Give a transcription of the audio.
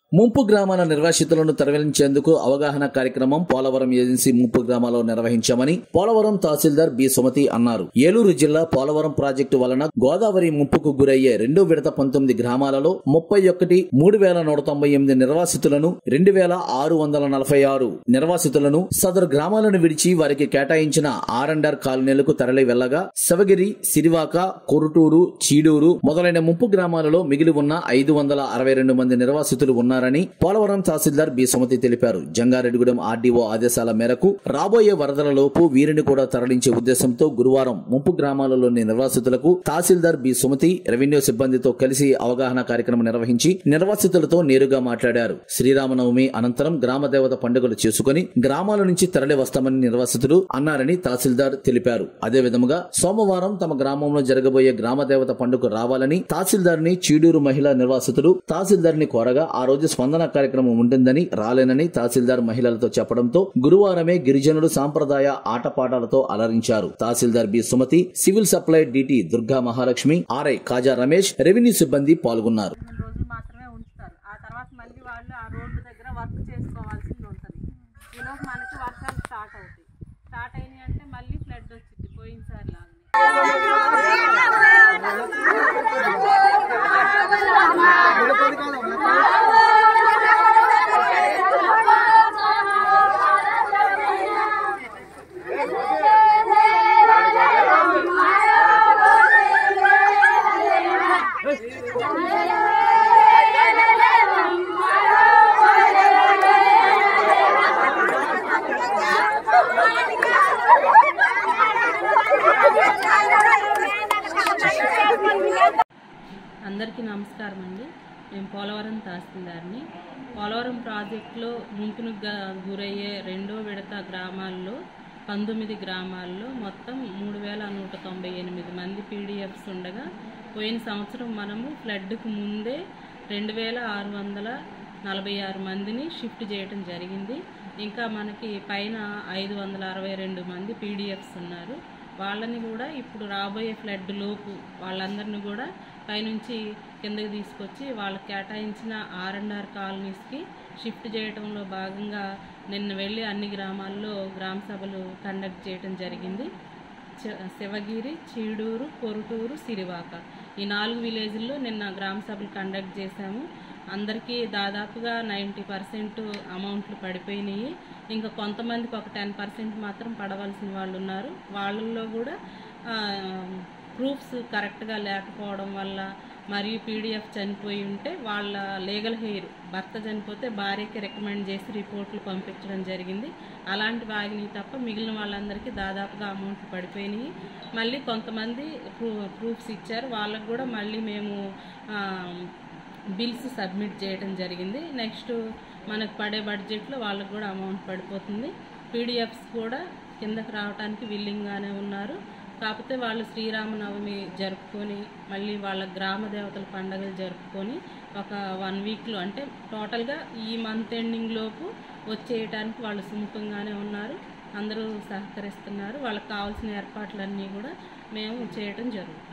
ముంపు గ్రామాల నిర్వాసితులను తరలించేందుకు అవగాహన కార్యక్రమం పోలవరం ఏజెన్సీ ముంపు గ్రామాల్లో నిర్వహించామని పోలవరం తహసీల్దార్ బి సుమతి అన్నారు ఏలూరు జిల్లా పోలవరం ప్రాజెక్టు వలన గోదావరి ముంపుకు గురయ్యే రెండో విడత పంతొమ్మిది గ్రామాలలో ముప్పై ఒకటి మూడు వేల నూట తొంభై ఎనిమిది నిర్వాసితులను రెండు వేల ఆరు వందల నలభై ఆరు నిర్వాసితులను సదరు గ్రామాలను విడిచి వారికి కేటాయించిన ఆర్ అండ్ ఆర్ కాలనీలకు తరలి వెళ్లగా శివగిరి సిరివాక కొరుటూరు చీడూరు మొదలైన ముంపు గ్రామాలలో మిగిలి ఉన్న ఐదు వందల అరవై రెండు మంది నిర్వాసితులు ఉన్నారని పోలవరం తహసీల్దార్ బి సుమతి తెలిపారు జంగారెడ్డిగూడెం ఆర్డీఓ ఆదేశాల మేరకు రాబోయే వరదలలోపు వీరిని కూడా తరలించే ఉద్దేశంతో గురువారం ముంపు గ్రామాలలోని నిర్వాసితులకు తహసీల్దార్ బి సుమతి రెవెన్యూ సిబ్బందితో కలిసి అవగాహన కార్యక్రమం నిర్వహించి నిర్వాసితులతో నేరుగా మాట్లాడారు శ్రీరామనవమి అనంతరం గ్రామ దేవత పండుగలు చేసుకుని గ్రామాల నుంచి తరలి వస్తామని నిర్వాసితులు అన్నారని తహసీల్దార్ తెలిపారు అదే విధముగా సోమవారం తమ గ్రామంలో జరగబోయే గ్రామ దేవత పండుగ రావాలని తహసీల్దార్ ని చీడూరు మహిళా నిర్వాసితులు తహసీల్దార్ ని కోరగా ఆ రోజు స్పందన కార్యక్రమం ఉంటుందని రాలేనని తహసీల్దార్ మహిళలతో చెప్పడంతో గురువారమే గిరిజనులు సాంప్రదాయ ఆటపాటలతో అలరించారు tahsildar B Sumathi civil supply DT Durga Mahalakshmi RI Kaja Ramesh revenue సిబ్బంది పాల్గొన్నారు పదిహేను రోజులు మాత్రమే ఉంచుతారు ఆ తర్వాత మళ్ళీ వాళ్ళు ఆ రోడ్డు దగ్గర వర్క్ చేసుకోవాల్సింది ఉంటుంది ఈలోపు మనకి వర్షాలు స్టార్ట్ అవుతాయి స్టార్ట్ అయినాయి అంటే మళ్ళీ ఫ్లడ్ వచ్చింది పోయినసారి లాగా అందరికీ నమస్కారం అండి మేము పోలవరం తహసీల్దార్ని పోలవరం ప్రాజెక్టులో ముంపును గా- గురయ్యే రెండో విడత గ్రామాల్లో పంతొమ్మిది గ్రామాల్లో మొత్తం మూడు వేల నూట తొంభై ఎనిమిది మంది పీడిఎఫ్స్ ఉండగా పోయిన సంవత్సరం మనము ఫ్లడ్కు ముందే రెండు వేల ఆరు వందల నలభై ఆరు మందిని షిఫ్ట్ చేయడం జరిగింది ఇంకా మనకి పైన ఐదు వందల అరవై రెండు మంది పీడిఎఫ్స్ ఉన్నారు వాళ్ళని కూడా ఇప్పుడు రాబోయే ఫ్లడ్ లోపు వాళ్ళందరిని కూడా పైనుంచి కిందకి తీసుకొచ్చి వాళ్ళకి కేటాయించిన ఆర్ అండ్ ఆర్ కాలనీస్కి షిఫ్ట్ చేయడంలో భాగంగా నిన్న వెళ్ళి అన్ని గ్రామాల్లో గ్రామ సభలు కండక్ట్ చేయడం జరిగింది చ- శివగిరి చీడూరు కొరుటూరు సిరివాక ఈ నాలుగు విలేజ్ల్లో నిన్న గ్రామ సభలు కండక్ట్ చేశాము అందరికీ దాదాపుగా నైంటీ పర్సెంట్ అమౌంట్లు పడిపోయినాయి ఇంకా కొంతమందికి ఒక టెన్ పర్సెంట్ మాత్రం పడవలసిన వాళ్ళు ఉన్నారు వాళ్ళల్లో కూడా ప్రూఫ్స్ కరెక్ట్గా లేకపోవడం వల్ల మరియు పీడిఎఫ్ చనిపోయి ఉంటే వాళ్ళ లీగల్ హెయిర్ భర్త చనిపోతే భార్యకి రికమెండ్ చేసి రిపోర్ట్లు పంపించడం జరిగింది అలాంటి వాగిని తప్ప మిగిలిన వాళ్ళందరికీ దాదాపుగా అమౌంట్ పడిపోయినాయి మళ్ళీ కొంతమంది ప్రూ ప్రూఫ్స్ ఇచ్చారు వాళ్ళకు కూడా మళ్ళీ మేము ఆ, బిల్స్ సబ్మిట్ చేయడం జరిగింది నెక్స్ట్ మనకు పడే బడ్జెట్లో వాళ్ళకు కూడా అమౌంట్ పడిపోతుంది పీడిఎఫ్స్ కూడా కిందకి రావడానికి విల్లింగ్గానే ఉన్నారు కాకపోతే వాళ్ళు శ్రీరామనవమి జరుపుకొని మళ్ళీ వాళ్ళ గ్రామ దేవతల పండుగలు జరుపుకొని ఒక వన్ వీక్లో అంటే టోటల్గా ఈ మంత్ ఎండింగ్ లోపు వచ్చేయటానికి వాళ్ళు సుముఖంగానే ఉన్నారు అందరూ సహకరిస్తున్నారు వాళ్ళకి కావాల్సిన ఏర్పాట్లన్నీ కూడా మేము చేయటం జరుగుతుంది